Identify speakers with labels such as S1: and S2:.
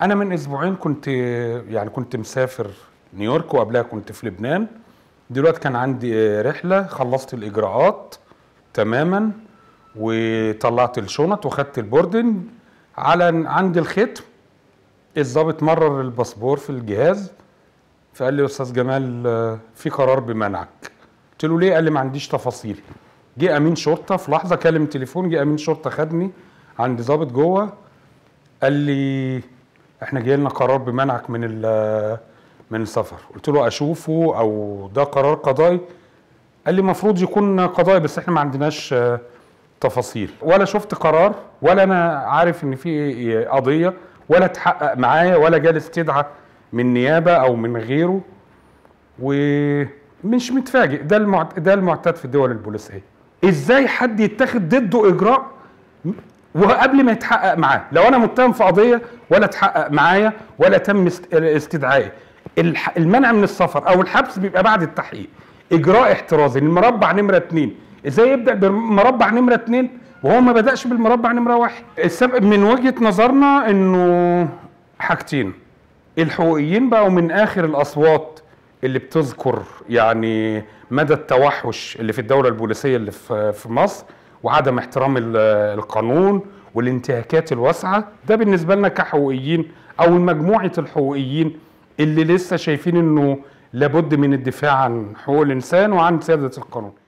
S1: انا من اسبوعين كنت يعني كنت مسافر نيويورك وقبلها كنت في لبنان دلوقتي كان عندي رحله خلصت الاجراءات تماما وطلعت الشنط وخدت البوردنج على عند الختم الضابط مرر الباسبور في الجهاز فقال لي يا استاذ جمال آه، في قرار بمنعك قلت له ليه قال لي ما عنديش تفاصيل جه امين شرطه في لحظه كلم تليفون جه امين شرطه خدني عند ضابط جوه قال لي احنا جاي لنا قرار بمنعك من ال- من السفر قلت له اشوفه او ده قرار قضائي قال لي المفروض يكون قضائي بس احنا ما عندناش آه، تفاصيل ولا شفت قرار ولا انا عارف ان في قضيه ولا اتحقق معايا ولا جالي استدعاء من نيابه او من غيره ومش متفاجئ ده المعت... ده المعتاد في الدول البوليسيه ازاي حد يتخذ ضده اجراء وقبل ما يتحقق معاه لو انا متهم في قضيه ولا اتحقق معايا ولا تم است- استدعائي الح- المنع من السفر او الحبس بيبقى بعد التحقيق اجراء احترازي المربع نمره اتنين ازاي يبدا بمربع نمره اتنين وهو ما بداش بالمربع نمره واحد السبب من وجهه نظرنا انه حاجتين الحقوقيين بقوا من اخر الاصوات اللي بتذكر يعني مدى التوحش اللي في الدوله البوليسيه اللي في في مصر وعدم احترام ال- القانون والانتهاكات الواسعه ده بالنسبه لنا كحقوقيين او مجموعه الحقوقيين اللي لسه شايفين انه لابد من الدفاع عن حقوق الانسان وعن سياده القانون